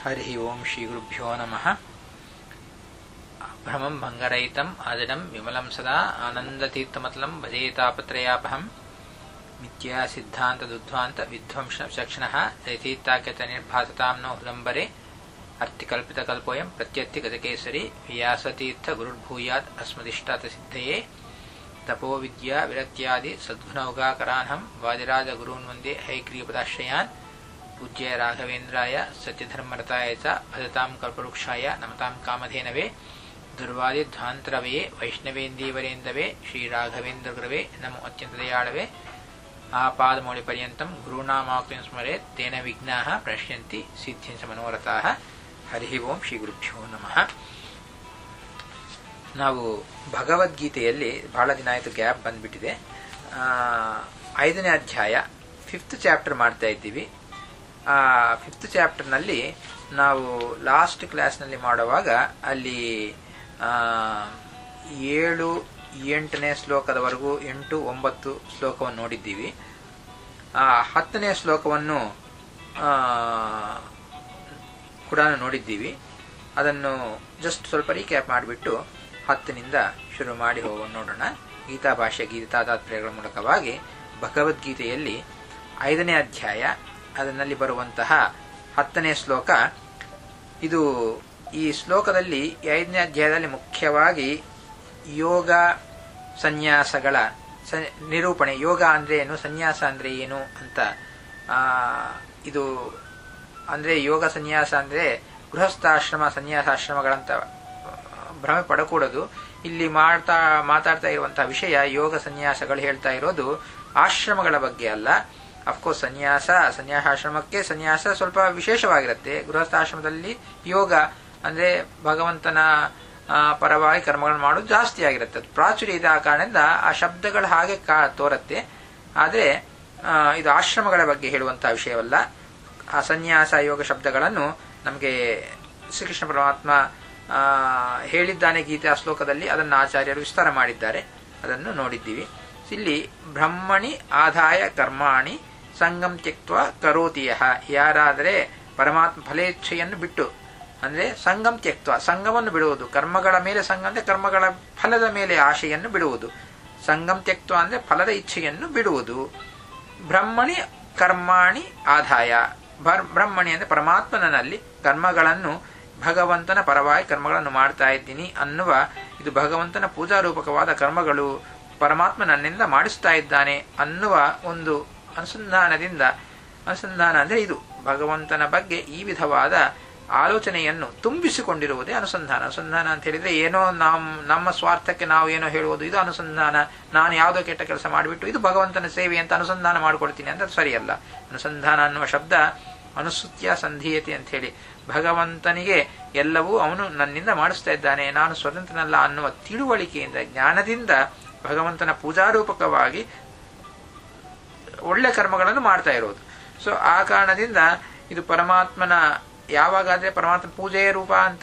हरिः ओं श्रीगुरुभ्यो नमः भ्रमं भङ्गरहितम् आदिनं विमलं सदा आनन्दतीर्थमतलं भजेतापत्रयापहम् मिथ्या सिद्धान्तदुध्वान्त विध्वंसचक्षणः रैतीत्ताख्यतनिर्भासतां नो हृदम्बरे अर्थिकल्पितकल्पोऽयं प्रत्यर्थिगतकेसरी व्यासतीर्थगुरुर्भूयात् अस्मदिष्टातसिद्धये तपोविद्या विरक्त्यादि सद्गुणौगाकरान्हं वादिराजगुरून् वन्दे हैग्रीयपदाश्रयान् पूज्य राघवेन्द्राय सत्यधर्मरताय च भजतां कल्पवृक्षाय नमतां कामधेनवे दुर्वादिध्वान्तरवये वैष्णवेन्दीवरेन्दवे श्रीराघवेन्द्रगुरवे नमो अत्यन्तदयाळवे आपादमौलिपर्यन्तं गुरूणामाक्तिं स्मरेत् तेन विघ्नाः प्रणश्यन्ति सिद्धिं च मनोरथाः ಹರಿ ಓಂ ಶ್ರೀ ಗುರುಭ್ಯೋ ನಮಃ ನಾವು ಭಗವದ್ಗೀತೆಯಲ್ಲಿ ಬಹಳ ದಿನ ಆಯಿತು ಗ್ಯಾಪ್ ಬಂದ್ಬಿಟ್ಟಿದೆ ಐದನೇ ಅಧ್ಯಾಯ ಫಿಫ್ತ್ ಚಾಪ್ಟರ್ ಮಾಡ್ತಾ ಇದ್ದೀವಿ ಆ ಫಿಫ್ತ್ ಚಾಪ್ಟರ್ನಲ್ಲಿ ನಾವು ಲಾಸ್ಟ್ ಕ್ಲಾಸ್ನಲ್ಲಿ ಮಾಡುವಾಗ ಅಲ್ಲಿ ಏಳು ಎಂಟನೇ ಶ್ಲೋಕದವರೆಗೂ ಎಂಟು ಒಂಬತ್ತು ಶ್ಲೋಕವನ್ನು ನೋಡಿದ್ದೀವಿ ಆ ಹತ್ತನೇ ಶ್ಲೋಕವನ್ನು ಕೂಡ ನೋಡಿದ್ದೀವಿ ಅದನ್ನು ಜಸ್ಟ್ ಸ್ವಲ್ಪ ರೀಕ್ಯಾಪ್ ಮಾಡಿಬಿಟ್ಟು ಹತ್ತನಿಂದ ಶುರು ಮಾಡಿ ಹೋಗೋಣ ನೋಡೋಣ ಗೀತಾ ಭಾಷೆ ಗೀತಾ ತಾತ್ಪರ್ಯಗಳ ಮೂಲಕವಾಗಿ ಭಗವದ್ಗೀತೆಯಲ್ಲಿ ಐದನೇ ಅಧ್ಯಾಯ ಅದರಲ್ಲಿ ಬರುವಂತಹ ಹತ್ತನೇ ಶ್ಲೋಕ ಇದು ಈ ಶ್ಲೋಕದಲ್ಲಿ ಐದನೇ ಅಧ್ಯಾಯದಲ್ಲಿ ಮುಖ್ಯವಾಗಿ ಯೋಗ ಸನ್ಯಾಸಗಳ ನಿರೂಪಣೆ ಯೋಗ ಅಂದ್ರೆ ಏನು ಸನ್ಯಾಸ ಅಂದ್ರೆ ಏನು ಅಂತ ಇದು ಅಂದ್ರೆ ಯೋಗ ಸನ್ಯಾಸ ಅಂದ್ರೆ ಗೃಹಸ್ಥಾಶ್ರಮ ಸನ್ಯಾಸಾಶ್ರಮಗಳಂತ ಭ್ರಮೆ ಪಡಕೂಡದು ಇಲ್ಲಿ ಮಾಡ್ತಾ ಮಾತಾಡ್ತಾ ಇರುವಂತಹ ವಿಷಯ ಯೋಗ ಸನ್ಯಾಸಗಳು ಹೇಳ್ತಾ ಇರೋದು ಆಶ್ರಮಗಳ ಬಗ್ಗೆ ಅಲ್ಲ ಅಫ್ಕೋರ್ಸ್ ಸನ್ಯಾಸ ಸನ್ಯಾಸಾಶ್ರಮಕ್ಕೆ ಸನ್ಯಾಸ ಸ್ವಲ್ಪ ವಿಶೇಷವಾಗಿರುತ್ತೆ ಗೃಹಸ್ಥಾಶ್ರಮದಲ್ಲಿ ಯೋಗ ಅಂದ್ರೆ ಭಗವಂತನ ಪರವಾಗಿ ಕರ್ಮಗಳನ್ನು ಮಾಡೋದು ಜಾಸ್ತಿ ಆಗಿರುತ್ತೆ ಪ್ರಾಚುರ್ಯ ಇದ ಕಾರಣದಿಂದ ಆ ಶಬ್ದಗಳು ಹಾಗೆ ಕಾ ತೋರತ್ತೆ ಆದರೆ ಇದು ಆಶ್ರಮಗಳ ಬಗ್ಗೆ ಹೇಳುವಂತಹ ವಿಷಯವಲ್ಲ ಆ ಸನ್ಯಾಸ ಯೋಗ ಶಬ್ದಗಳನ್ನು ನಮಗೆ ಶ್ರೀಕೃಷ್ಣ ಪರಮಾತ್ಮ ಹೇಳಿದ್ದಾನೆ ಗೀತಾ ಶ್ಲೋಕದಲ್ಲಿ ಅದನ್ನು ಆಚಾರ್ಯರು ವಿಸ್ತಾರ ಮಾಡಿದ್ದಾರೆ ಅದನ್ನು ನೋಡಿದ್ದೀವಿ ಇಲ್ಲಿ ಬ್ರಹ್ಮಣಿ ಆದಾಯ ಕರ್ಮಾಣಿ ಸಂಗಂ ತ್ಯಕ್ವ ಕರೋತಿಯ ಯಾರಾದರೆ ಪರಮಾತ್ಮ ಫಲೇಚ್ಛೆಯನ್ನು ಬಿಟ್ಟು ಅಂದ್ರೆ ಸಂಗಂ ತ್ಯಕ್ವ ಸಂಗವನ್ನು ಬಿಡುವುದು ಕರ್ಮಗಳ ಮೇಲೆ ಸಂಘ ಅಂದ್ರೆ ಕರ್ಮಗಳ ಫಲದ ಮೇಲೆ ಆಶೆಯನ್ನು ಬಿಡುವುದು ಸಂಗಂ ತ್ಯಕ್ವ ಅಂದ್ರೆ ಫಲದ ಇಚ್ಛೆಯನ್ನು ಬಿಡುವುದು ಬ್ರಹ್ಮಣಿ ಕರ್ಮಾಣಿ ಆದಾಯ ಬ್ರಹ್ಮಣಿ ಅಂದ್ರೆ ಪರಮಾತ್ಮನಲ್ಲಿ ಕರ್ಮಗಳನ್ನು ಭಗವಂತನ ಪರವಾಗಿ ಕರ್ಮಗಳನ್ನು ಮಾಡ್ತಾ ಇದ್ದೀನಿ ಅನ್ನುವ ಇದು ಭಗವಂತನ ಪೂಜಾರೂಪಕವಾದ ಕರ್ಮಗಳು ಪರಮಾತ್ಮ ನನ್ನಿಂದ ಮಾಡಿಸ್ತಾ ಇದ್ದಾನೆ ಅನ್ನುವ ಒಂದು ಅನುಸಂಧಾನದಿಂದ ಅನುಸಂಧಾನ ಅಂದ್ರೆ ಇದು ಭಗವಂತನ ಬಗ್ಗೆ ಈ ವಿಧವಾದ ಆಲೋಚನೆಯನ್ನು ತುಂಬಿಸಿಕೊಂಡಿರುವುದೇ ಅನುಸಂಧಾನ ಅನುಸಂಧಾನ ಅಂತ ಹೇಳಿದ್ರೆ ಏನೋ ನಮ್ ನಮ್ಮ ಸ್ವಾರ್ಥಕ್ಕೆ ನಾವು ಏನೋ ಹೇಳುವುದು ಇದು ಅನುಸಂಧಾನ ನಾನು ಯಾವುದೋ ಕೆಟ್ಟ ಕೆಲಸ ಮಾಡಿಬಿಟ್ಟು ಇದು ಭಗವಂತನ ಸೇವೆ ಅಂತ ಅನುಸಂಧಾನ ಮಾಡಿಕೊಡ್ತೀನಿ ಅಂತ ಸರಿಯಲ್ಲ ಅನುಸಂಧಾನ ಅನ್ನುವ ಶಬ್ದ ಅನುಸೃತ್ಯ ಸಂಧೀಯತೆ ಅಂತ ಹೇಳಿ ಭಗವಂತನಿಗೆ ಎಲ್ಲವೂ ಅವನು ನನ್ನಿಂದ ಮಾಡಿಸ್ತಾ ಇದ್ದಾನೆ ನಾನು ಸ್ವತಂತ್ರನಲ್ಲ ಅನ್ನುವ ತಿಳುವಳಿಕೆಯಿಂದ ಜ್ಞಾನದಿಂದ ಭಗವಂತನ ಪೂಜಾರೂಪಕವಾಗಿ ಒಳ್ಳೆ ಕರ್ಮಗಳನ್ನು ಮಾಡ್ತಾ ಇರೋದು ಸೊ ಆ ಕಾರಣದಿಂದ ಇದು ಪರಮಾತ್ಮನ ಯಾವಾಗಾದ್ರೆ ಪರಮಾತ್ಮ ಪೂಜೆಯ ರೂಪ ಅಂತ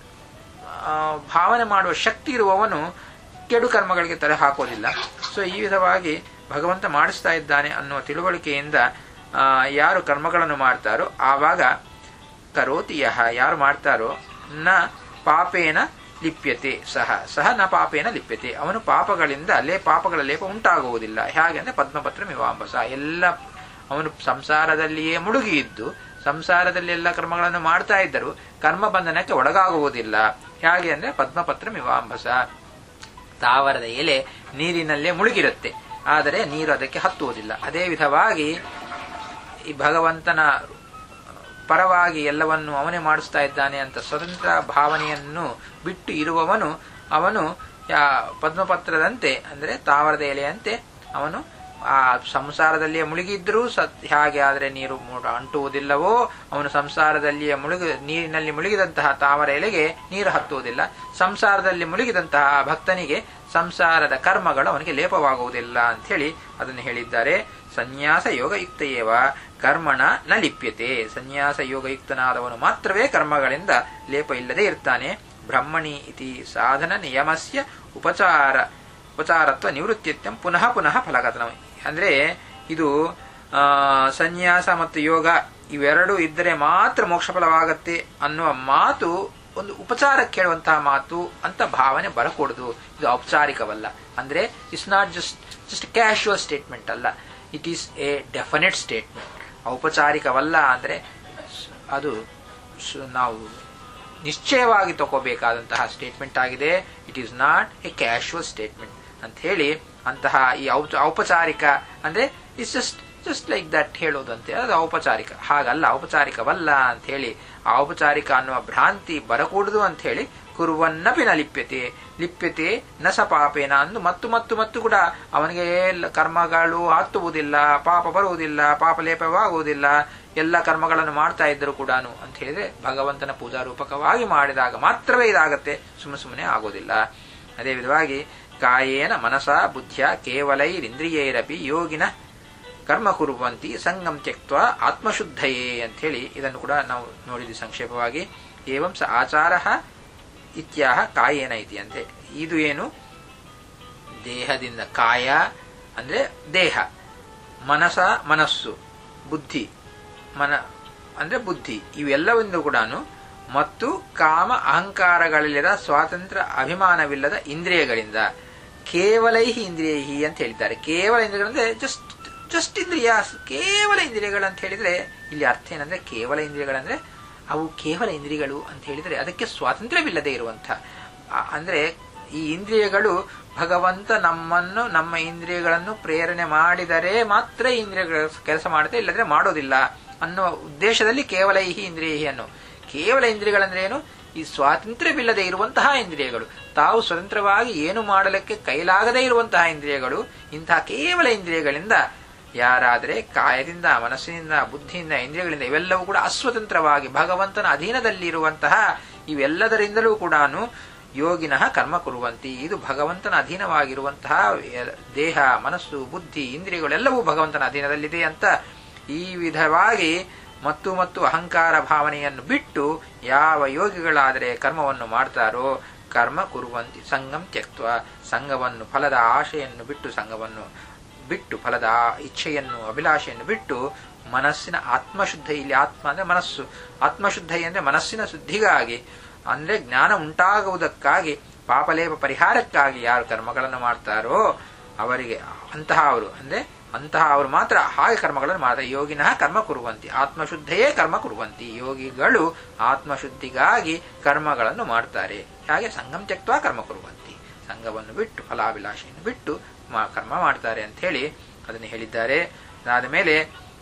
ಭಾವನೆ ಮಾಡುವ ಶಕ್ತಿ ಇರುವವನು ಕೆಡು ಕರ್ಮಗಳಿಗೆ ತಲೆ ಹಾಕೋದಿಲ್ಲ ಸೊ ಈ ವಿಧವಾಗಿ ಭಗವಂತ ಮಾಡಿಸ್ತಾ ಇದ್ದಾನೆ ಅನ್ನುವ ತಿಳುವಳಿಕೆಯಿಂದ ಯಾರು ಕರ್ಮಗಳನ್ನು ಮಾಡ್ತಾರೋ ಆವಾಗ ಕರೋತಿಯಹ ಯಾರು ಮಾಡ್ತಾರೋ ನ ಪಾಪೇನ ಲಿಪ್ಯತೆ ಸಹ ಸಹ ನ ಪಾಪೇನ ಲಿಪ್ಯತೆ ಅವನು ಪಾಪಗಳಿಂದ ಅಲ್ಲೇ ಪಾಪಗಳ ಲೇಪ ಉಂಟಾಗುವುದಿಲ್ಲ ಹೇಗೆ ಅಂದ್ರೆ ಪದ್ಮಪತ್ರ ಮಿವಾಂಬಸ ಎಲ್ಲ ಅವನು ಸಂಸಾರದಲ್ಲಿಯೇ ಮುಳುಗಿ ಇದ್ದು ಸಂಸಾರದಲ್ಲಿ ಎಲ್ಲ ಕರ್ಮಗಳನ್ನು ಮಾಡ್ತಾ ಇದ್ದರು ಕರ್ಮ ಬಂಧನಕ್ಕೆ ಒಳಗಾಗುವುದಿಲ್ಲ ಹೇಗೆ ಅಂದ್ರೆ ಪದ್ಮಪತ್ರ ಮಿವಾಂಬಸ ತಾವರದ ಎಲೆ ನೀರಿನಲ್ಲೇ ಮುಳುಗಿರುತ್ತೆ ಆದರೆ ನೀರು ಅದಕ್ಕೆ ಹತ್ತುವುದಿಲ್ಲ ಅದೇ ವಿಧವಾಗಿ ಈ ಭಗವಂತನ ಪರವಾಗಿ ಎಲ್ಲವನ್ನು ಅವನೇ ಮಾಡಿಸ್ತಾ ಇದ್ದಾನೆ ಅಂತ ಸ್ವತಂತ್ರ ಭಾವನೆಯನ್ನು ಬಿಟ್ಟು ಇರುವವನು ಅವನು ಪದ್ಮಪತ್ರದಂತೆ ಅಂದ್ರೆ ತಾವರದ ಎಲೆಯಂತೆ ಅವನು ಆ ಸಂಸಾರದಲ್ಲಿಯೇ ಮುಳುಗಿದ್ರೂ ಸತ್ ಹೇಗೆ ಆದರೆ ನೀರು ಅಂಟುವುದಿಲ್ಲವೋ ಅವನು ಸಂಸಾರದಲ್ಲಿಯೇ ಮುಳುಗಿ ನೀರಿನಲ್ಲಿ ಮುಳುಗಿದಂತಹ ತಾವರ ಎಲೆಗೆ ನೀರು ಹತ್ತುವುದಿಲ್ಲ ಸಂಸಾರದಲ್ಲಿ ಮುಳುಗಿದಂತಹ ಭಕ್ತನಿಗೆ ಸಂಸಾರದ ಕರ್ಮಗಳು ಅವನಿಗೆ ಲೇಪವಾಗುವುದಿಲ್ಲ ಅಂತ ಹೇಳಿ ಅದನ್ನು ಹೇಳಿದ್ದಾರೆ ಸನ್ಯಾಸ ಯೋಗಯುಕ್ತಯೇವ ಕರ್ಮಣ ನ ಲಿಪ್ಯತೆ ಸನ್ಯಾಸ ಯೋಗಯುಕ್ತನಾದವನು ಮಾತ್ರವೇ ಕರ್ಮಗಳಿಂದ ಲೇಪ ಇಲ್ಲದೆ ಇರ್ತಾನೆ ಬ್ರಹ್ಮಣಿ ಇತಿ ಸಾಧನ ನಿಯಮಸ್ಯ ಉಪಚಾರ ಉಪಚಾರತ್ವ ನಿವೃತ್ತಿತ್ಯಂ ಪುನಃ ಪುನಃ ಫಲಕಥನ ಅಂದ್ರೆ ಇದು ಆ, ಸನ್ಯಾಸ ಮತ್ತು ಯೋಗ ಇವೆರಡು ಇದ್ದರೆ ಮಾತ್ರ ಮೋಕ್ಷ ಫಲವಾಗತ್ತೆ ಅನ್ನುವ ಮಾತು ಒಂದು ಉಪಚಾರ ಕೇಳುವಂತಹ ಮಾತು ಅಂತ ಭಾವನೆ ಬರಕೂಡದು ಇದು ಔಪಚಾರಿಕವಲ್ಲ ಅಂದ್ರೆ it's not just just casual statement ಅಲ್ಲ it is a definite statement ಔಪಚಾರಿಕವಲ್ಲ ಅಂದ್ರೆ ಸ್- ಅದು ಸ್- ನಾವು ನಿಶ್ಚಯವಾಗಿ ತಗೋಬೇಕಾದಂತಹ ಸ್ಟೇಟ್ಮೆಂಟ್ ಆಗಿದೆ it is not a casual statement ಅಂತ ಹೇಳಿ ಅಂತಹ ಈ ಔಪ- ಔಪಚಾರಿಕ ಅಂದ್ರೆ it's just just like that ಹೇಳೋದು ಅಂತ ಅದು ಔಪಚಾರಿಕ ಹಾಗಲ್ಲ ಔಪಚಾರಿಕವಲ್ಲ ಅಂತ ಹೇಳಿ ಆ ಔಪಚಾರಿಕ ಅನ್ನುವ ಭ್ರಾಂತಿ ಬರಕೂಡದು ಅಂತ ಹೇಳಿ ಕುರುವನ್ನಪಿ ನ ಲಿಪ್ಯತೆ ಲಿಪ್ಯತೆ ನ ಸ ಪಾಪೇನ ಅಂದು ಮತ್ತು ಮತ್ತು ಮತ್ತು ಕೂಡ ಅವನಿಗೆ ಎಲ್ಲ ಕರ್ಮಗಳು ಹತ್ತುವುದಿಲ್ಲ ಪಾಪ ಬರುವುದಿಲ್ಲ ಪಾಪ ಲೇಪವಾಗುವುದಿಲ್ಲ ಎಲ್ಲ ಕರ್ಮಗಳನ್ನು ಮಾಡ್ತಾ ಇದ್ದರು ಕೂಡ ಅಂತ ಹೇಳಿದ್ರೆ ಭಗವಂತನ ಪೂಜಾ ರೂಪಕವಾಗಿ ಮಾಡಿದಾಗ ಮಾತ್ರವೇ ಇದಾಗತ್ತೆ ಸುಮ್ಮನೆ ಸುಮ್ಮನೆ ಆಗೋದಿಲ್ಲ ಅದೇ ವಿಧವಾಗಿ ಕಾಯೇನ ಮನಸ ಬುದ್ಧಿಯ ಕೇವಲೈರಿಂದ್ರಿಯೈರಪಿ ಯೋಗಿನ ಕರ್ಮ ಕುರುವಂತಿ ಸಂಗಂ ತ್ಯಕ್ತ ಆತ್ಮಶುದ್ಧಯೇ ಅಂತ ಹೇಳಿ ಇದನ್ನು ಕೂಡ ನಾವು ನೋಡಿದ್ವಿ ಸಂಕ್ಷೇಪವಾಗಿ ಏವಂ ಸ ಆಚಾರ ಇತ್ಯಾಹ ಕಾಯೇನ ಇತಿ ಅಂತೆ ಇದು ಏನು ದೇಹದಿಂದ ಕಾಯ ಅಂದ್ರೆ ದೇಹ ಮನಸ ಮನಸ್ಸು ಬುದ್ಧಿ ಮನ ಅಂದ್ರೆ ಬುದ್ಧಿ ಇವೆಲ್ಲವಿಂದ ಕೂಡ ಮತ್ತು ಕಾಮ ಅಹಂಕಾರಗಳಿಲ್ಲದ ಸ್ವಾತಂತ್ರ್ಯ ಅಭಿಮಾನವಿಲ್ಲದ ಇಂದ್ರಿಯಗಳಿಂದ ಕೇವಲೈಹಿ ಇಂದ್ರಿಯೈಹಿ ಅಂತ ಹೇಳಿದ್ದಾರೆ ಕೇವಲ ಇಂದ್ರಿಯಗಳಂದ್ರೆ ಜಸ್ಟ್ ಜಸ್ಟ್ ಇಂದ್ರಿಯ ಕೇವಲ ಇಂದ್ರಿಯಗಳು ಅಂತ ಹೇಳಿದ್ರೆ ಇಲ್ಲಿ ಅರ್ಥ ಏನಂದ್ರೆ ಕೇವಲ ಇಂದ್ರಿಯಗಳಂದ್ರೆ ಅವು ಕೇವಲ ಇಂದ್ರಿಯಗಳು ಅಂತ ಹೇಳಿದ್ರೆ ಅದಕ್ಕೆ ಸ್ವಾತಂತ್ರ್ಯವಿಲ್ಲದೆ ಇರುವಂತ ಅಂದ್ರೆ ಈ ಇಂದ್ರಿಯಗಳು ಭಗವಂತ ನಮ್ಮನ್ನು ನಮ್ಮ ಇಂದ್ರಿಯಗಳನ್ನು ಪ್ರೇರಣೆ ಮಾಡಿದರೆ ಮಾತ್ರ ಇಂದ್ರಿಯಗಳ ಕೆಲಸ ಮಾಡುತ್ತೆ ಇಲ್ಲದ್ರೆ ಮಾಡೋದಿಲ್ಲ ಅನ್ನುವ ಉದ್ದೇಶದಲ್ಲಿ ಕೇವಲ ಈ ಇಂದ್ರಿಯ ಅನ್ನೋ ಕೇವಲ ಇಂದ್ರಿಯಗಳಂದ್ರೆ ಏನು ಈ ಸ್ವಾತಂತ್ರ್ಯವಿಲ್ಲದೆ ಇರುವಂತಹ ಇಂದ್ರಿಯಗಳು ತಾವು ಸ್ವತಂತ್ರವಾಗಿ ಏನು ಮಾಡಲಿಕ್ಕೆ ಕೈಲಾಗದೇ ಇರುವಂತಹ ಇಂದ್ರಿಯಗಳು ಇಂತಹ ಕೇವಲ ಇಂದ್ರಿಯಗಳಿಂದ ಯಾರಾದರೆ ಕಾಯದಿಂದ ಮನಸ್ಸಿನಿಂದ ಬುದ್ಧಿಯಿಂದ ಇಂದ್ರಿಯಗಳಿಂದ ಇವೆಲ್ಲವೂ ಕೂಡ ಅಸ್ವತಂತ್ರವಾಗಿ ಭಗವಂತನ ಅಧೀನದಲ್ಲಿರುವಂತಹ ಇವೆಲ್ಲದರಿಂದಲೂ ಕೂಡ ಯೋಗಿನಃ ಕರ್ಮ ಕುರುವಂತಿ ಇದು ಭಗವಂತನ ಅಧೀನವಾಗಿರುವಂತಹ ದೇಹ ಮನಸ್ಸು ಬುದ್ಧಿ ಇಂದ್ರಿಯಗಳೆಲ್ಲವೂ ಭಗವಂತನ ಅಧೀನದಲ್ಲಿದೆ ಅಂತ ಈ ವಿಧವಾಗಿ ಮತ್ತು ಮತ್ತು ಅಹಂಕಾರ ಭಾವನೆಯನ್ನು ಬಿಟ್ಟು ಯಾವ ಯೋಗಿಗಳಾದರೆ ಕರ್ಮವನ್ನು ಮಾಡ್ತಾರೋ ಕರ್ಮ ಕುರುವಂತಿ ಸಂಗಂ ತ್ಯಕ್ತ್ವ ಸಂಘವನ್ನು ಫಲದ ಆಶೆಯನ್ನು ಬಿಟ್ಟು ಸಂಘವನ್ನು ಬಿಟ್ಟು ಫಲದ ಇಚ್ಛೆಯನ್ನು ಅಭಿಲಾಷೆಯನ್ನು ಬಿಟ್ಟು ಮನಸ್ಸಿನ ಆತ್ಮಶುದ್ಧ ಇಲ್ಲಿ ಆತ್ಮ ಅಂದ್ರೆ ಮನಸ್ಸು ಆತ್ಮಶುದ್ಧ ಅಂದ್ರೆ ಮನಸ್ಸಿನ ಶುದ್ಧಿಗಾಗಿ ಅಂದ್ರೆ ಜ್ಞಾನ ಉಂಟಾಗುವುದಕ್ಕಾಗಿ ಪಾಪಲೇಪ ಪರಿಹಾರಕ್ಕಾಗಿ ಯಾರು ಕರ್ಮಗಳನ್ನು ಮಾಡ್ತಾರೋ ಅವರಿಗೆ ಅಂತಹ ಅವರು ಅಂದ್ರೆ ಅಂತಹ ಅವರು ಮಾತ್ರ ಹಾಗೆ ಕರ್ಮಗಳನ್ನು ಮಾಡ್ತಾರೆ ಯೋಗಿನಃ ಕರ್ಮ ಕುರುವಂತಿ ಆತ್ಮಶುದ್ಧೆಯೇ ಕರ್ಮ ಕುರುವಂತಿ ಯೋಗಿಗಳು ಆತ್ಮಶುದ್ಧಿಗಾಗಿ ಕರ್ಮಗಳನ್ನು ಮಾಡ್ತಾರೆ ಹಾಗೆ ಸಂಗಂ ತ್ಯಕ್ತ ಕರ್ಮ ಕುರುವಂತಿ ಸಂಘವನ್ನು ಬಿಟ್ಟು ಫಲಾಭಿಲಾಷೆಯನ್ನು ಬಿಟ್ಟು ಕರ್ಮ ಮಾಡ್ತಾರೆ ಅಂತ ಹೇಳಿ ಅದನ್ನು ಹೇಳಿದ್ದಾರೆ ಅದಾದ ಮೇಲೆ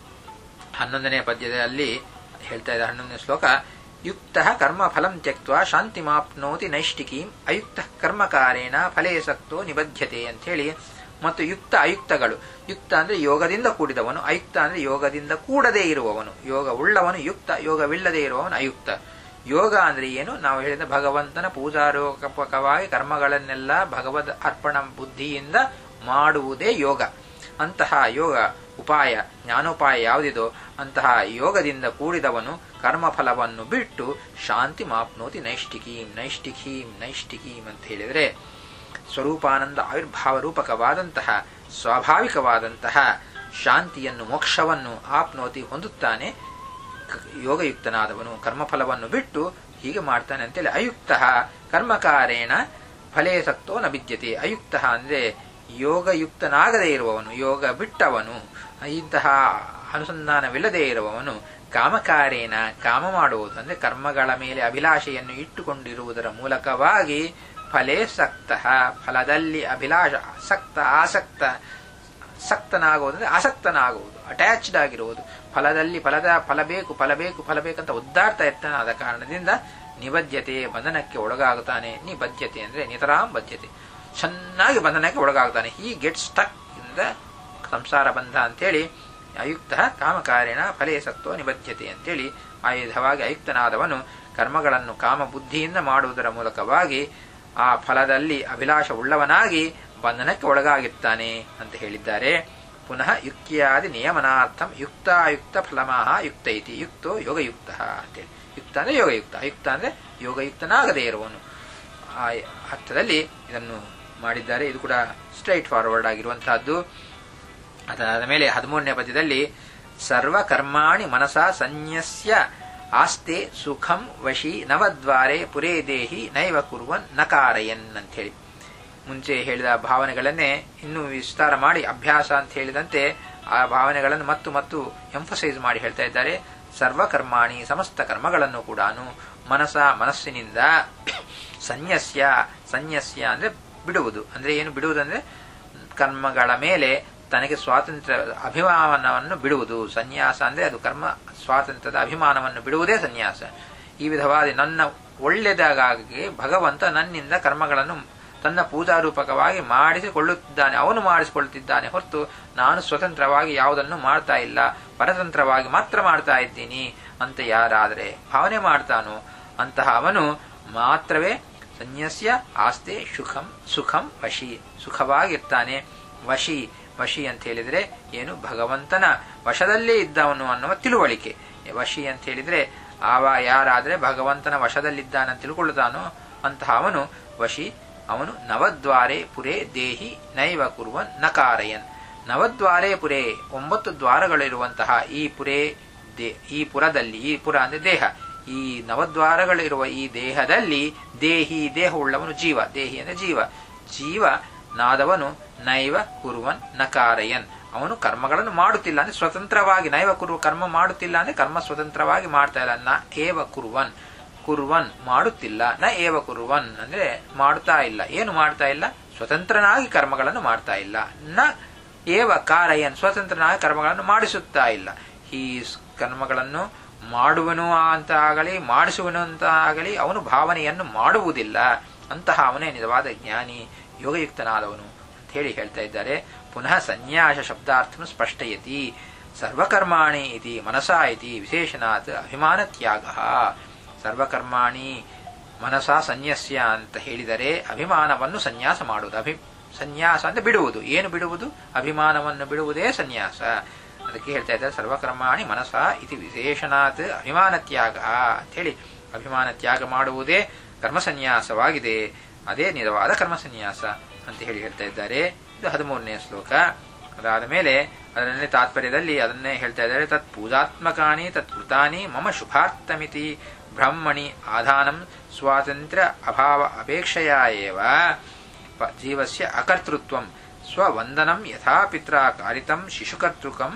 ಹನ್ನೊಂದನೇ ಪದ್ಯದಲ್ಲಿ ಹೇಳ್ತಾ ಇದ್ದ ಹನ್ನೊಂದನೇ ಶ್ಲೋಕ ಯುಕ್ತ ಕರ್ಮ ಫಲಂ ತ್ಯಕ್ತ ಶಾಂತಿಮಾಪ್ನೋತಿ ನೈಷ್ಟಿಕೀಂ ಅಯುಕ್ತ ಕರ್ಮಕಾರೇಣ ಫಲೇ ಸಕ್ತೋ ನಿಬದ್ಧತೆ ಅಂತ ಹೇಳಿ ಮತ್ತು ಯುಕ್ತ ಅಯುಕ್ತಗಳು ಯುಕ್ತ ಅಂದ್ರೆ ಯೋಗದಿಂದ ಕೂಡಿದವನು ಅಯುಕ್ತ ಅಂದ್ರೆ ಯೋಗದಿಂದ ಕೂಡದೇ ಇರುವವನು ಯೋಗ ಉಳ್ಳವನು ಯುಕ್ತ ಯೋಗವಿಲ್ಲದೆ ಇರುವವನು ಅಯುಕ್ತ ಯೋಗ ಅಂದ್ರೆ ಏನು ನಾವು ಹೇಳಿದ ಭಗವಂತನ ಪೂಜಾರೋಪಕವಾಗಿ ಕರ್ಮಗಳನ್ನೆಲ್ಲ ಭಗವದ್ ಅರ್ಪಣ ಬುದ್ಧಿಯಿಂದ ಮಾಡುವುದೇ ಯೋಗ ಅಂತಹ ಯೋಗ ಉಪಾಯ ಜ್ಞಾನೋಪಾಯ ಯಾವುದಿದೋ ಅಂತಹ ಯೋಗದಿಂದ ಕೂಡಿದವನು ಕರ್ಮಫಲವನ್ನು ಬಿಟ್ಟು ಶಾಂತಿ ಮಾಪ್ನೋತಿ ನೈಷ್ಟಿಕೀಂ ನೈಷ್ಟಿಕೀಂ ನೈಷ್ಟಿಕೀಂ ಅಂತ ಹೇಳಿದರೆ ಸ್ವರೂಪಾನಂದ ಆವಿರ್ಭಾವ ರೂಪಕವಾದಂತಹ ಸ್ವಾಭಾವಿಕವಾದಂತಹ ಶಾಂತಿಯನ್ನು ಮೋಕ್ಷವನ್ನು ಆಪ್ನೋತಿ ಹೊಂದುತ್ತಾನೆ ಯೋಗಯುಕ್ತನಾದವನು ಕರ್ಮಫಲವನ್ನು ಬಿಟ್ಟು ಹೀಗೆ ಮಾಡ್ತಾನೆ ಅಂತೇಳಿ ಅಯುಕ್ತ ಕರ್ಮಕಾರೇಣ ಫಲೇ ಸಕ್ತೋ ನ ಬಿದ್ಯತೆ ಅಯುಕ್ತ ಅಂದ್ರೆ ಯೋಗಯುಕ್ತನಾಗದೇ ಇರುವವನು ಯೋಗ ಬಿಟ್ಟವನು ಇಂತಹ ಅನುಸಂಧಾನವಿಲ್ಲದೆ ಇರುವವನು ಕಾಮಕಾರೇನ ಕಾಮ ಮಾಡುವುದು ಅಂದ್ರೆ ಕರ್ಮಗಳ ಮೇಲೆ ಅಭಿಲಾಷೆಯನ್ನು ಇಟ್ಟುಕೊಂಡಿರುವುದರ ಮೂಲಕವಾಗಿ ಫಲೇ ಸಕ್ತ ಫಲದಲ್ಲಿ ಅಭಿಲಾಷ ಸಕ್ತ ಆಸಕ್ತ ಸಕ್ತನಾಗುವುದು ಆಸಕ್ತನಾಗುವುದು ಅಟ್ಯಾಚ್ಡ್ ಆಗಿರುವುದು ಫಲದಲ್ಲಿ ಫಲದ ಫಲ ಬೇಕು ಫಲ ಬೇಕು ಫಲ ಬೇಕಂತ ಒದ್ದಾಡ್ತಾ ಇರ್ತಾನೆ ಆದ ಕಾರಣದಿಂದ ನಿಬದ್ಧತೆ ಬಂಧನಕ್ಕೆ ಒಳಗಾಗುತ್ತಾನೆ ನಿಬದ್ಧತೆ ಅಂದ್ರೆ ನಿತರಾಂ ಬದ್ಧತೆ ಚೆನ್ನಾಗಿ ಬಂಧನಕ್ಕೆ ಒಳಗಾಗ್ತಾನೆ ಈ ಗೆಟ್ ಸ್ಟಕ್ ಇಂದ ಸಂಸಾರ ಬಂಧ ಅಂತೇಳಿ ಅಯುಕ್ತ ಕಾಮಕಾರೇಣ ಫಲೇ ಸತ್ವ ನಿಬದ್ಧತೆ ಅಂತೇಳಿ ಆಯುಧವಾಗಿ ಅಯುಕ್ತನಾದವನು ಕರ್ಮಗಳನ್ನು ಕಾಮ ಬುದ್ಧಿಯಿಂದ ಮಾಡುವುದರ ಮೂಲಕವಾಗಿ ಆ ಫಲದಲ್ಲಿ ಅಭಿಲಾಷ ಉಳ್ಳವನಾಗಿ ಬಂಧನಕ್ಕೆ ಒಳಗಾಗಿರ್ತಾನೆ ಅಂತ ಹೇಳಿದ್ದಾರೆ ಪುನಃ ಯುಕ್ತಿಯಾದಿ ನಿಯಮನಾರ್ಥಂ ಯುಕ್ತಾಯುಕ್ತ ಫಲಮಾಹ ಯುಕ್ತ ಇತಿ ಯುಕ್ತೋ ಯೋಗಯುಕ್ತ ಅಂತೇಳಿ ಯುಕ್ತ ಅಂದ್ರೆ ಯೋಗಯುಕ್ತ ಅಯುಕ್ತ ಅಂದ್ರೆ ಯೋಗಯುಕ್ತನಾಗದೇ ಇರುವನು ಆ ಅರ್ಥದಲ್ಲಿ ಇದನ್ನು ಮಾಡಿದ್ದಾರೆ ಇದು ಕೂಡ ಸ್ಟ್ರೈಟ್ ಫಾರ್ವರ್ಡ್ ಆಗಿರುವಂತಹದ್ದು ಅದಾದ ಮೇಲೆ ಹದಿಮೂರನೇ ಪದ್ಯದಲ್ಲಿ ಸರ್ವಕರ್ಮಾಣಿ ಮನಸ ಸನ್ಯಸ್ಯ ಆಸ್ತೆ ಸುಖಂ ವಶಿ ನವದ್ವಾರೆ ಪುರೇ ದೇಹಿ ನೈವ ಕುರುವನ್ ನಕಾರಯನ್ ಅಂತ ಹೇಳಿ ಮುಂಚೆ ಹೇಳಿದ ಭಾವನೆಗಳನ್ನೇ ಇನ್ನೂ ವಿಸ್ತಾರ ಮಾಡಿ ಅಭ್ಯಾಸ ಅಂತ ಹೇಳಿದಂತೆ ಆ ಭಾವನೆಗಳನ್ನು ಮತ್ತು ಮತ್ತು ಎಂಫಸೈಸ್ ಮಾಡಿ ಹೇಳ್ತಾ ಇದ್ದಾರೆ ಸರ್ವಕರ್ಮಾಣಿ ಸಮಸ್ತ ಕರ್ಮಗಳನ್ನು ಕೂಡ ಮನಸ ಮನಸ್ಸಿನಿಂದ ಸನ್ಯಸ್ಯ ಸನ್ಯಸ್ಯ ಅಂದ್ರೆ ಬಿಡುವುದು ಅಂದ್ರೆ ಏನು ಬಿಡುವುದಂದ್ರೆ ಕರ್ಮಗಳ ಮೇಲೆ ತನಗೆ ಸ್ವಾತಂತ್ರ್ಯ ಅಭಿಮಾನವನ್ನು ಬಿಡುವುದು ಸನ್ಯಾಸ ಅಂದ್ರೆ ಅದು ಕರ್ಮ ಸ್ವಾತಂತ್ರ್ಯದ ಅಭಿಮಾನವನ್ನು ಬಿಡುವುದೇ ಸನ್ಯಾಸ ಈ ವಿಧವಾದ ನನ್ನ ಒಳ್ಳೆಯದಾಗಿ ಭಗವಂತ ನನ್ನಿಂದ ಕರ್ಮಗಳನ್ನು ತನ್ನ ಪೂಜಾರೂಪಕವಾಗಿ ಮಾಡಿಸಿಕೊಳ್ಳುತ್ತಿದ್ದಾನೆ ಅವನು ಮಾಡಿಸಿಕೊಳ್ಳುತ್ತಿದ್ದಾನೆ ಹೊರತು ನಾನು ಸ್ವತಂತ್ರವಾಗಿ ಯಾವುದನ್ನು ಮಾಡ್ತಾ ಇಲ್ಲ ಪರತಂತ್ರವಾಗಿ ಮಾತ್ರ ಮಾಡ್ತಾ ಇದ್ದೀನಿ ಅಂತ ಯಾರಾದರೆ ಭಾವನೆ ಮಾಡ್ತಾನೋ ಅಂತಹ ಅವನು ಮಾತ್ರವೇ ಸನ್ಯಸ್ಯ ಆಸ್ತೆ ಸುಖಂ ಸುಖಂ ವಶಿ ಸುಖವಾಗಿರ್ತಾನೆ ವಶಿ ವಶಿ ಅಂತ ಹೇಳಿದ್ರೆ ಏನು ಭಗವಂತನ ವಶದಲ್ಲೇ ಇದ್ದವನು ಅನ್ನುವ ತಿಳುವಳಿಕೆ ವಶಿ ಅಂತ ಹೇಳಿದ್ರೆ ಆವ ಯಾರಾದ್ರೆ ಭಗವಂತನ ವಶದಲ್ಲಿದ್ದಾನಂತ ತಿಳ್ಕೊಳ್ಳುತ್ತಾನೋ ಅಂತಹ ಅವನು ವಶಿ ಅವನು ನವದ್ವಾರೆ ಪುರೇ ದೇಹಿ ನೈವ ಕುರುವನ್ ನಕಾರಯನ್ ನವದ್ವಾರೆ ಪುರೇ ಒಂಬತ್ತು ದ್ವಾರಗಳಿರುವಂತಹ ಈ ಪುರೇ ಈ ಪುರದಲ್ಲಿ ಈ ಪುರ ಅಂದ್ರೆ ದೇಹ ಈ ನವದ್ವಾರಗಳಿರುವ ಈ ದೇಹದಲ್ಲಿ ದೇಹಿ ದೇಹವುಳ್ಳವನು ಜೀವ ದೇಹಿ ಅಂದ್ರೆ ಜೀವ ಜೀವ ನಾದವನು ನೈವ ಕುರುವನ್ ನಕಾರಯನ್ ಅವನು ಕರ್ಮಗಳನ್ನು ಮಾಡುತ್ತಿಲ್ಲ ಅಂದ್ರೆ ಸ್ವತಂತ್ರವಾಗಿ ನೈವ ಕುರುವ ಕರ್ಮ ಮಾಡುತ್ತಿಲ್ಲ ಅಂದ್ರೆ ಕರ್ಮ ಸ್ವತಂತ್ರವಾಗಿ ಮಾಡ್ತಾ ಇಲ್ಲ ನ ಏವ ಕುರುವನ್ ಕುರುವನ್ ಮಾಡುತ್ತಿಲ್ಲ ನ ಏವ ಕುರುವನ್ ಅಂದ್ರೆ ಮಾಡ್ತಾ ಇಲ್ಲ ಏನು ಮಾಡ್ತಾ ಇಲ್ಲ ಸ್ವತಂತ್ರನಾಗಿ ಕರ್ಮಗಳನ್ನು ಮಾಡ್ತಾ ಇಲ್ಲ ನ ಏವ ಕಾರಯನ್ ಸ್ವತಂತ್ರನಾಗಿ ಕರ್ಮಗಳನ್ನು ಮಾಡಿಸುತ್ತಾ ಇಲ್ಲ ಈ ಕರ್ಮಗಳನ್ನು ಮಾಡುವನು ಅಂತ ಆಗಲಿ ಮಾಡಿಸುವನು ಅಂತ ಆಗಲಿ ಅವನು ಭಾವನೆಯನ್ನು ಮಾಡುವುದಿಲ್ಲ ಅಂತಹ ಅವನೇ ನಿಜವಾದ ಜ್ಞಾನಿ ಯೋಗಯುಕ್ತನಾದವನು ಅಂತ ಹೇಳಿ ಹೇಳ್ತಾ ಇದ್ದಾರೆ ಪುನಃ ಸನ್ಯಾಸ ಶಬ್ದಾರ್ಥನು ಸ್ಪಷ್ಟಯತಿ ಸರ್ವಕರ್ಮಾಣಿ ಇತಿ ಮನಸ ಇತಿ ವಿಶೇಷಣಾತ್ ಅಭಿಮಾನ ತ್ಯಾಗ ಸರ್ವಕರ್ಮಾಣಿ ಮನಸ ಸನ್ಯಸ್ಯ ಅಂತ ಹೇಳಿದರೆ ಅಭಿಮಾನವನ್ನು ಸನ್ಯಾಸ ಮಾಡುವುದು ಅಭಿ ಸನ್ಯಾಸ ಅಂದ್ರೆ ಬಿಡುವುದು ಏನು ಬಿಡುವುದು ಅಭಿಮಾನವನ್ನು ಬಿಡುವುದೇ ಸನ್ಯಾಸ ಅದಕ್ಕೆ ಹೇಳ್ತಾ ಇದ್ದಾರೆ ಸರ್ವಕರ್ಮಾಣಿ ಮನಸ ಇತಿ ವಿಶೇಷಣಾತ್ ಅಭಿಮಾನ ತ್ಯಾಗ ಅಂತ ಹೇಳಿ ಅಭಿಮಾನ ತ್ಯಾಗ ಮಾಡುವುದೇ ಕರ್ಮಸನ್ಯಾಸವಾಗಿದೆ ಅದೇ ನಿಜವಾದ ಕರ್ಮಸನ್ಯಾಸ ಅಂತ ಹೇಳಿ ಹೇಳ್ತಾ ಇದ್ದಾರೆ ಇದು ಹದಿಮೂರನೇ ಶ್ಲೋಕ ಅದಾದ ಮೇಲೆ ಅದನ್ನೇ ತಾತ್ಪರ್ಯದಲ್ಲಿ ಅದನ್ನೇ ಹೇಳ್ತಾ ಇದ್ದಾರೆ ತತ್ ಪೂಜಾತ್ಮಕಾನಿ ತತ್ ಕೃತಾನಿ ಮಮ ಶುಭಾರ್ಥಮಿತಿ ಬ್ರಹ್ಮಣಿ ಆಧಾನಂ ಸ್ವಾತಂತ್ರ್ಯ ಅಭಾವ ಅಪೇಕ್ಷೆಯ ಏವ ಜೀವಸ್ಯ ಅಕರ್ತೃತ್ವಂ ಸ್ವವಂದನಂ ಯಥಾ ಪಿತ್ರ ಕಾರಿತಂ ಶಿಶುಕರ್ತೃಕಂ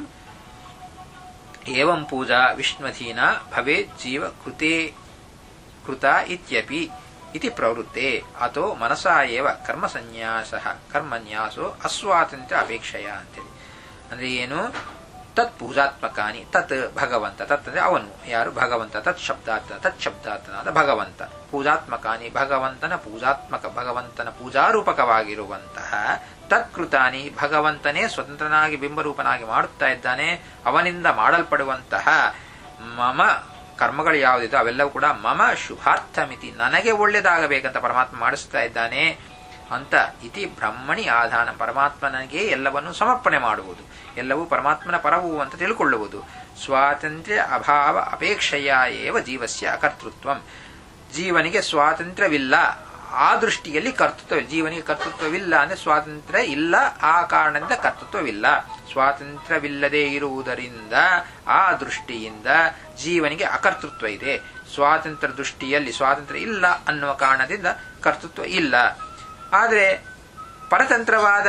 ಏವಂ ಪೂಜಾ ವಿಷ್ಣುಧೀನ ಭವೇತ್ ಜೀವ ಕೃತೆ ಕೃತ ಇತ್ಯಪಿ ಇತಿ ಪ್ರವೃತ್ತೆ ಅಥೋ ಮನಸಾ ಏವ ಕರ್ಮಸನ್ಯಾಸ ಕರ್ಮನ್ಯಾಸೋ ಅಸ್ವಾತಂತ್ರ್ಯ ಅಪೇಕ್ಷೆಯ ಅಂತೇಳಿ ಅಂದ್ರೆ ಏನು ತತ್ ಪೂಜಾತ್ಮಕಾನಿ ತತ್ ಭಗವಂತ ತತ್ ಅಂದ್ರೆ ಅವನು ಯಾರು ಭಗವಂತ ತತ್ ಶಬ್ದಾರ್ಥ ತತ್ ಶಬ್ದಾರ್ಥನಾದ ಭಗವಂತ ಪೂಜಾತ್ಮಕಾನಿ ಭಗವಂತನ ಪೂಜಾತ್ಮಕ ಭಗವಂತನ ಪೂಜಾರೂಪಕವಾಗಿರುವಂತಹ ತತ್ಕೃತಾನಿ ಭಗವಂತನೇ ಸ್ವತಂತ್ರನಾಗಿ ಬಿಂಬರೂಪನಾಗಿ ಮಾಡುತ್ತಾ ಇದ್ದಾನೆ ಅವನಿಂದ ಮಾಡಲ್ಪಡುವಂತಹ ಮಮ ಕರ್ಮಗಳು ಯಾವುದಿದೆ ಅವೆಲ್ಲವೂ ಕೂಡ ಮಮ ಶುಭಾರ್ಥಮಿತಿ ನನಗೆ ಒಳ್ಳೆಯದಾಗಬೇಕಂತ ಪರಮಾತ್ಮ ಮಾಡಿಸ್ತಾ ಇದ್ದಾನೆ ಅಂತ ಇತಿ ಬ್ರಹ್ಮಣಿ ಆಧಾನ ಪರಮಾತ್ಮನಿಗೆ ಎಲ್ಲವನ್ನು ಸಮರ್ಪಣೆ ಮಾಡುವುದು ಎಲ್ಲವೂ ಪರಮಾತ್ಮನ ಪರವು ಅಂತ ತಿಳ್ಕೊಳ್ಳುವುದು ಸ್ವಾತಂತ್ರ್ಯ ಅಭಾವ ಅಪೇಕ್ಷೆಯ ಏವ ಜೀವಸ್ಯ ಅಕರ್ತೃತ್ವಂ ಜೀವನಿಗೆ ಸ್ವಾತಂತ್ರ್ಯವಿಲ್ಲ ಆ ದೃಷ್ಟಿಯಲ್ಲಿ ಕರ್ತೃತ್ವ ಜೀವನಿಗೆ ಕರ್ತೃತ್ವವಿಲ್ಲ ಅಂದ್ರೆ ಸ್ವಾತಂತ್ರ್ಯ ಇಲ್ಲ ಆ ಕಾರಣದಿಂದ ಕರ್ತೃತ್ವವಿಲ್ಲ ಸ್ವಾತಂತ್ರ್ಯವಿಲ್ಲದೆ ಇರುವುದರಿಂದ ಆ ದೃಷ್ಟಿಯಿಂದ ಜೀವನಿಗೆ ಅಕರ್ತೃತ್ವ ಇದೆ ಸ್ವಾತಂತ್ರ್ಯ ದೃಷ್ಟಿಯಲ್ಲಿ ಸ್ವಾತಂತ್ರ್ಯ ಇಲ್ಲ ಅನ್ನುವ ಕಾರಣದಿಂದ ಕರ್ತೃತ್ವ ಇಲ್ಲ ಆದರೆ ಪರತಂತ್ರವಾದ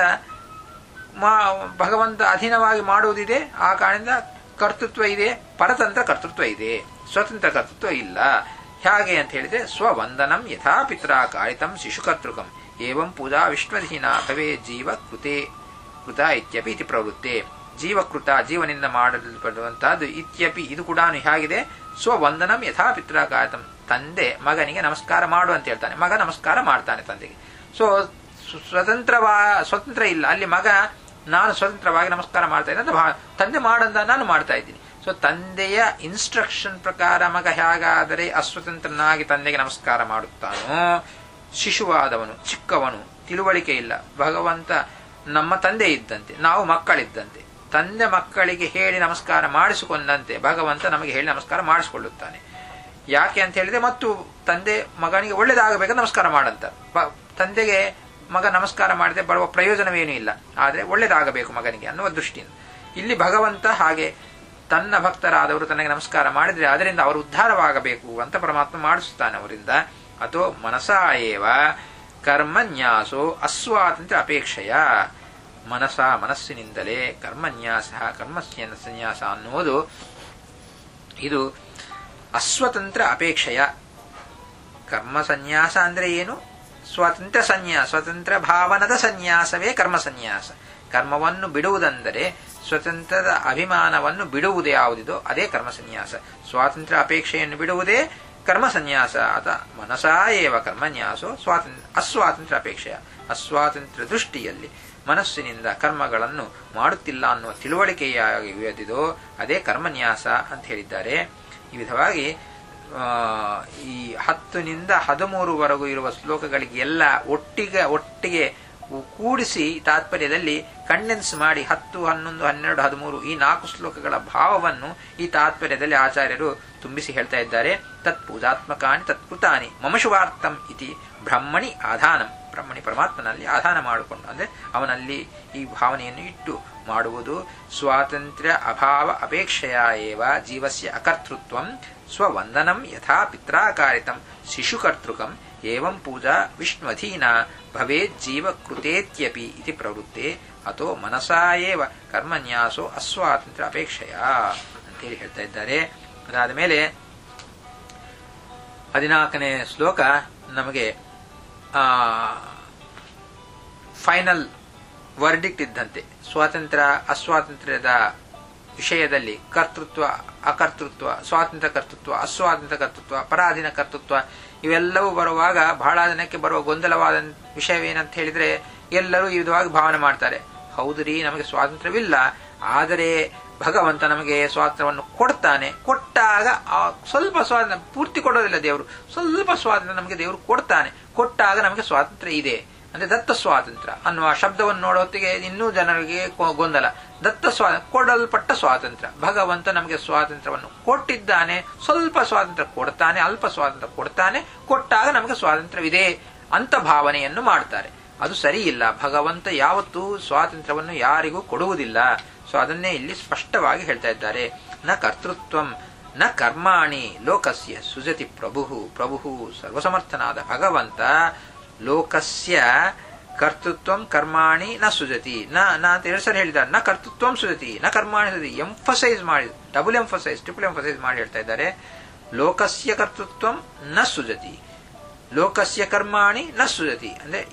ಭಗವಂತ ಅಧೀನವಾಗಿ ಮಾಡುವುದಿದೆ ಆ ಕಾರಣದಿಂದ ಕರ್ತೃತ್ವ ಇದೆ ಪರತಂತ್ರ ಕರ್ತೃತ್ವ ಇದೆ ಸ್ವತಂತ್ರ ಕರ್ತೃತ್ವ ಇಲ್ಲ ಹೇಗೆ ಅಂತ ಹೇಳಿದ್ರೆ ಸ್ವವಂದನಂ ಯಥಾ ಪಿತ್ರ ಕಾರಿತಂ ಶಿಶುಕರ್ತೃಕಂ ಏವಂ ಪೂಜಾ ವಿಷ್ಣುಧೀನ ಭವೇ ಜೀವ ಕೃತೆ ಕೃತ ಇತ್ಯಪಿ ಇತಿ ಪ್ರವೃತ್ತೆ ಜೀವಕೃತ ಜೀವನಿಂದ ಮಾಡಲ್ಪಡುವಂತಹದ್ದು ಇತ್ಯಪಿ ಇದು ಕೂಡ ಹೇಗಿದೆ ಸ್ವವಂದನಂ ಯಥಾ ಪಿತ್ರ ಕಾರಿತಂ ತಂದೆ ಮಗನಿಗೆ ನಮಸ್ಕಾರ ಮಾಡು ಅಂತ ಹೇಳ್ತಾನೆ ಮಗ ನಮಸ್ಕಾರ ಮಾಡ್ತಾನೆ ತಂದೆಗೆ ಸೊ ಸ್ವತಂತ್ರವಾ ಸ್ವತಂತ್ರ ಇಲ್ಲ ಅಲ್ಲಿ ಮಗ ನಾನು ಸ್ವತಂತ್ರವಾಗಿ ನಮಸ್ಕಾರ ಮಾಡ್ತಾ ಇದ್ದೀನಿ ಅಂತ ತಂದೆ ಮಾಡಂತ ನಾನು ಮಾಡ್ತಾ ಇದ್ದೀನಿ ಸೊ ತಂದೆಯ ಇನ್ಸ್ಟ್ರಕ್ಷನ್ ಪ್ರಕಾರ ಮಗ ಹೇಗಾದರೆ ಅಸ್ವತಂತ್ರನಾಗಿ ತಂದೆಗೆ ನಮಸ್ಕಾರ ಮಾಡುತ್ತಾನೋ ಶಿಶುವಾದವನು ಚಿಕ್ಕವನು ತಿಳುವಳಿಕೆ ಇಲ್ಲ ಭಗವಂತ ನಮ್ಮ ತಂದೆ ಇದ್ದಂತೆ ನಾವು ಮಕ್ಕಳಿದ್ದಂತೆ ತಂದೆ ಮಕ್ಕಳಿಗೆ ಹೇಳಿ ನಮಸ್ಕಾರ ಮಾಡಿಸಿಕೊಂಡಂತೆ ಭಗವಂತ ನಮಗೆ ಹೇಳಿ ನಮಸ್ಕಾರ ಮಾಡಿಸಿಕೊಳ್ಳುತ್ತಾನೆ ಯಾಕೆ ಅಂತ ಹೇಳಿದ್ರೆ ಮತ್ತು ತಂದೆ ಮಗನಿಗೆ ಒಳ್ಳೇದಾಗಬೇಕು ನಮಸ್ಕಾರ ಮಾಡಂತ ತಂದೆಗೆ ಮಗ ನಮಸ್ಕಾರ ಮಾಡಿದ್ರೆ ಬರುವ ಪ್ರಯೋಜನವೇನೂ ಇಲ್ಲ ಆದರೆ ಒಳ್ಳೇದಾಗಬೇಕು ಮಗನಿಗೆ ಅನ್ನುವ ದೃಷ್ಟಿಯಿಂದ ಇಲ್ಲಿ ಭಗವಂತ ಹಾಗೆ ತನ್ನ ಭಕ್ತರಾದವರು ತನಗೆ ನಮಸ್ಕಾರ ಮಾಡಿದ್ರೆ ಅದರಿಂದ ಅವರು ಉದ್ಧಾರವಾಗಬೇಕು ಅಂತ ಪರಮಾತ್ಮ ಮಾಡಿಸುತ್ತಾನೆ ಅವರಿಂದ ಅಥವಾ ಮನಸಾ ಏವ ಕರ್ಮನ್ಯಾಸೋ ಅಸ್ವಾತಂತ್ರ್ಯ ಅಪೇಕ್ಷೆಯ ಮನಸ ಮನಸ್ಸಿನಿಂದಲೇ ಕರ್ಮನ್ಯಾಸ ಕರ್ಮಸ್ಯ ಸನ್ಯಾಸ ಅನ್ನುವುದು ಇದು ಅಸ್ವತಂತ್ರ ಅಪೇಕ್ಷೆಯ ಕರ್ಮ ಸನ್ಯಾಸ ಅಂದ್ರೆ ಏನು ಸ್ವಾತಂತ್ರ್ಯ ಸನ್ಯಾಸ ಸ್ವತಂತ್ರ ಭಾವನದ ಸನ್ಯಾಸವೇ ಕರ್ಮ ಸನ್ಯಾಸ ಕರ್ಮವನ್ನು ಬಿಡುವುದೆಂದರೆ ಸ್ವತಂತ್ರದ ಅಭಿಮಾನವನ್ನು ಬಿಡುವುದು ಯಾವುದಿದೋ ಅದೇ ಕರ್ಮ ಸನ್ಯಾಸ ಸ್ವಾತಂತ್ರ್ಯ ಅಪೇಕ್ಷೆಯನ್ನು ಬಿಡುವುದೇ ಕರ್ಮ ಸನ್ಯಾಸ ಅಥ ಮನಸಾ ಏವ ಕರ್ಮನ್ಯಾಸೋ ಸ್ವಾತಂತ್ರ್ಯ ಅಸ್ವಾತಂತ್ರ್ಯ ಅಪೇಕ್ಷೆಯ ಅಸ್ವಾತಂತ್ರ್ಯ ದೃಷ್ಟಿಯಲ್ಲಿ ಮನಸ್ಸಿನಿಂದ ಕರ್ಮಗಳನ್ನು ಮಾಡುತ್ತಿಲ್ಲ ಅನ್ನುವ ತಿಳುವಳಿಕೆಯಾಗಿ ಇವೆದಿದೋ ಅದೇ ಕರ್ಮನ್ಯಾಸ ಅಂತ ಹೇಳಿದ್ದಾರೆ ಈ ವಿಧವಾಗಿ ಈ ಹತ್ತನಿಂದ ಹದಿಮೂರುವರೆಗೂ ಇರುವ ಶ್ಲೋಕಗಳಿಗೆ ಎಲ್ಲ ಒಟ್ಟಿಗೆ ಒಟ್ಟಿಗೆ ಕೂಡಿಸಿ ತಾತ್ಪರ್ಯದಲ್ಲಿ ಕಂಡೆನ್ಸ್ ಮಾಡಿ ಹತ್ತು ಹನ್ನೊಂದು ಹನ್ನೆರಡು ಹದಿಮೂರು ಈ ನಾಲ್ಕು ಶ್ಲೋಕಗಳ ಭಾವವನ್ನು ಈ ತಾತ್ಪರ್ಯದಲ್ಲಿ ಆಚಾರ್ಯರು ತುಂಬಿಸಿ ಹೇಳ್ತಾ ಇದ್ದಾರೆ ತತ್ ಪೂಜಾತ್ಮಕಾನಿ ತತ್ಕೃತಾನಿ ಮಮಶುವಾರ್ಥಂ ಇತಿ ಬ್ರಹ್ಮಣಿ ಆಧಾನಂ ಬ್ರಹ್ಮಣಿ ಪರಮಾತ್ಮನಲ್ಲಿ ಆಧಾನ ಮಾಡಿಕೊಂಡು ಅಂದ್ರೆ ಅವನಲ್ಲಿ ಈ ಭಾವನೆಯನ್ನು ಇಟ್ಟು ಮಾಡುವುದು ಸ್ವಾತಂತ್ರ್ಯ ಅಭಾವ ಅಪೇಕ್ಷೆಯ ಏವ ಜೀವಸ್ಯ ಅಕರ್ತೃತ್ವಂ ಸ್ವವಂದನಂ ಯಥಾ ಪಿತ್ರಾಕಾರಿತಂ ಶಿಶುಕರ್ತೃಕಂ ಏವಂ ಪೂಜಾ ವಿಷ್ಣುವಧೀನ ಭವೇತ್ ಜೀವಕೃತೇತ್ಯಪಿ ಇತಿ ಪ್ರವೃತ್ತೆ ಅಥೋ ಮನಸಾ ಏವ ಕರ್ಮನ್ಯಾಸೋ ಅಸ್ವಾತಂತ್ರ್ಯ ಅಪೇಕ್ಷೆಯ ಅಂತೇಳಿ ಹೇಳ್ತಾ ಇದ್ದಾರೆ ಅದಾದ ಮೇಲೆ ಹದಿನಾಲ್ಕನೇ ಶ್ಲೋಕ ನಮಗೆ ಫೈನಲ್ ವರ್ಡಿಕ್ಟ್ ಇದ್ದಂತೆ ಸ್ವಾತಂತ್ರ್ಯ ಅಸ್ವಾತಂತ್ರ್ಯದ ವಿಷಯದಲ್ಲಿ ಕರ್ತೃತ್ವ ಅಕರ್ತೃತ್ವ ಸ್ವಾತಂತ್ರ್ಯ ಕರ್ತೃತ್ವ ಅಸ್ವಾತಂತ್ರ್ಯ ಕರ್ತೃತ್ವ ಪರಾಧೀನ ಕರ್ತೃತ್ವ ಇವೆಲ್ಲವೂ ಬರುವಾಗ ಬಹಳ ಜನಕ್ಕೆ ಬರುವ ಗೊಂದಲವಾದ ವಿಷಯವೇನಂತ ಹೇಳಿದ್ರೆ ಎಲ್ಲರೂ ಈ ವಿಧವಾಗಿ ಭಾವನೆ ಮಾಡ್ತಾರೆ ಹೌದು ರೀ ನಮಗೆ ಸ್ವಾತಂತ್ರ್ಯವಿಲ್ಲ ಆದರೆ ಭಗವಂತ ನಮಗೆ ಸ್ವಾತಂತ್ರ್ಯವನ್ನು ಕೊಡ್ತಾನೆ ಕೊಟ್ಟಾಗ ಸ್ವಲ್ಪ ಸ್ವಾತಂತ್ರ್ಯ ಪೂರ್ತಿ ಕೊಡೋದಿಲ್ಲ ದೇವರು ಸ್ವಲ್ಪ ಸ್ವಾತಂತ್ರ್ಯ ನಮಗೆ ದೇವರು ಕೊಡ್ತಾನೆ ಕೊಟ್ಟಾಗ ನಮಗೆ ಸ್ವಾತಂತ್ರ್ಯ ಇದೆ ಅಂದ್ರೆ ದತ್ತ ಸ್ವಾತಂತ್ರ್ಯ ಅನ್ನುವ ಶಬ್ದವನ್ನು ನೋಡೋ ಹೊತ್ತಿಗೆ ಇನ್ನೂ ಜನರಿಗೆ ಗೊಂದಲ ದತ್ತ ಸ್ವಾತಂತ್ರ್ಯ ಕೊಡಲ್ಪಟ್ಟ ಸ್ವಾತಂತ್ರ್ಯ ಭಗವಂತ ನಮಗೆ ಸ್ವಾತಂತ್ರ್ಯವನ್ನು ಕೊಟ್ಟಿದ್ದಾನೆ ಸ್ವಲ್ಪ ಸ್ವಾತಂತ್ರ್ಯ ಕೊಡ್ತಾನೆ ಅಲ್ಪ ಸ್ವಾತಂತ್ರ್ಯ ಕೊಡ್ತಾನೆ ಕೊಟ್ಟಾಗ ನಮಗೆ ಸ್ವಾತಂತ್ರ್ಯವಿದೆ ಅಂತ ಭಾವನೆಯನ್ನು ಮಾಡ್ತಾರೆ ಅದು ಸರಿ ಇಲ್ಲ ಭಗವಂತ ಯಾವತ್ತೂ ಸ್ವಾತಂತ್ರ್ಯವನ್ನು ಯಾರಿಗೂ ಕೊಡುವುದಿಲ್ಲ ಸೊ ಅದನ್ನೇ ಇಲ್ಲಿ ಸ್ಪಷ್ಟವಾಗಿ ಹೇಳ್ತಾ ಇದ್ದಾರೆ ನ ಕರ್ತೃತ್ವಂ ನ ಕರ್ಮಾಣಿ ಲೋಕಸ್ಯ ಸುಜತಿ ಪ್ರಭು ಪ್ರಭು ಸರ್ವಸಮರ್ಥನಾದ ಭಗವಂತ ಲೋಕಸ್ಯ ಕರ್ತೃತ್ವಂ ಕರ್ಮಾಣಿ ನ ಸುಜತಿ ನ ನ ಅಂತ ಎರಡು ಸರಿ ಹೇಳಿದ್ದಾರೆ ನ ಕರ್ತೃತ್ವಂ ಸುಜತಿ ನ ಕರ್ಮಾಣಿ ಸುಜತಿ ಎಂಫಸೈಸ್ ಮಾಡಿ ಡಬಲ್ ಎಂಫಸೈಸ್ ಟ್ರಿಪಲ್ ಎಂಫಸೈಸ್ ಮಾಡಿ ಹೇಳ್ತಾ ಇದ್ದಾರೆ ಲೋಕಸ್ಯ ಕರ್ತೃತ್ವಂ ನ ಸುಜತಿ ಲೋಕಸ್ಯ ಕರ್ಮಾಣಿ ನ ಸುಜತಿ ಅಂದ್ರೆ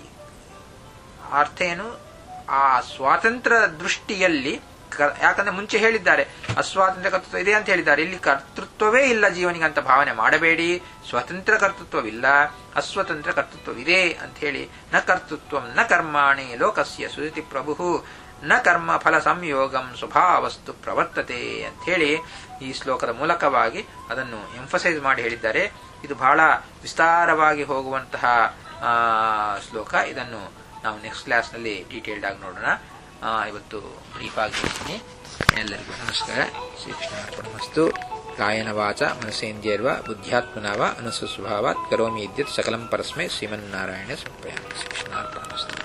ಅರ್ಥ ಏನು ಆ ಸ್ವಾತಂತ್ರ್ಯ ದೃಷ್ಟಿಯಲ್ಲಿ ಯಾಕಂದ್ರೆ ಮುಂಚೆ ಹೇಳಿದ್ದಾರೆ ಅಸ್ವಾತಂತ್ರ್ಯ ಕರ್ತೃತ್ವ ಇದೆ ಅಂತ ಹೇಳಿದ್ದಾರೆ ಇಲ್ಲಿ ಕರ್ತೃತ್ವವೇ ಇಲ್ಲ ಜೀವನಿಗೆ ಅಂತ ಭಾವನೆ ಮಾಡಬೇಡಿ ಸ್ವತಂತ್ರ ಕರ್ತೃತ್ವವಿಲ್ಲ ಅಸ್ವತಂತ್ರ ಕರ್ತೃತ್ವವಿದೆ ಅಂತ ಹೇಳಿ ನ ಕರ್ತೃತ್ವಂ ನ ಕರ್ಮಾಣಿ ಲೋಕಸ್ಯ ಸುಜತಿ ಪ್ರಭು ನ ಕರ್ಮ ಫಲ ಸಂಯೋಗಂ ಸ್ವಭಾವಸ್ತು ಪ್ರವರ್ತತೆ ಅಂತ ಹೇಳಿ ಈ ಶ್ಲೋಕದ ಮೂಲಕವಾಗಿ ಅದನ್ನು ಎಂಫಸೈಸ್ ಮಾಡಿ ಹೇಳಿದ್ದಾರೆ ಇದು ಬಹಳ ವಿಸ್ತಾರವಾಗಿ ಹೋಗುವಂತಹ ಶ್ಲೋಕ ಇದನ್ನು ನಾವು ನೆಕ್ಸ್ಟ್ ಕ್ಲಾಸ್ನಲ್ಲಿ ಡೀಟೇಲ್ಡ್ ಆಗಿ ನೋಡೋಣ ಇವತ್ತು ಬ್ರೀಫ್ ಆಗಿ ಹೇಳ್ತೀನಿ ಎಲ್ಲರಿಗೂ ನಮಸ್ಕಾರ ಶ್ರೀಕೃಷ್ಣಾರ್ಪಣಮಸ್ತು ಕಾಯನ ವಾಚ ಮನಸೇಂದ್ಯರ್ವ ಬುದ್ಧ್ಯಾತ್ಮನಾವ ಅನಸು ಸ್ವಭಾವಾತ್ ಕರೋಮಿ ಇದ್ಯತ್ ಸಕಲಂ ಪರಸ್ಮೈ ಶ್ರೀಮನ್ನಾರಾಯಣ ಸಮರ್ಪಯಾಮಿ ಶ್ರೀಕೃಷ್ಣಾರ್ಪಣಮಸ್ತು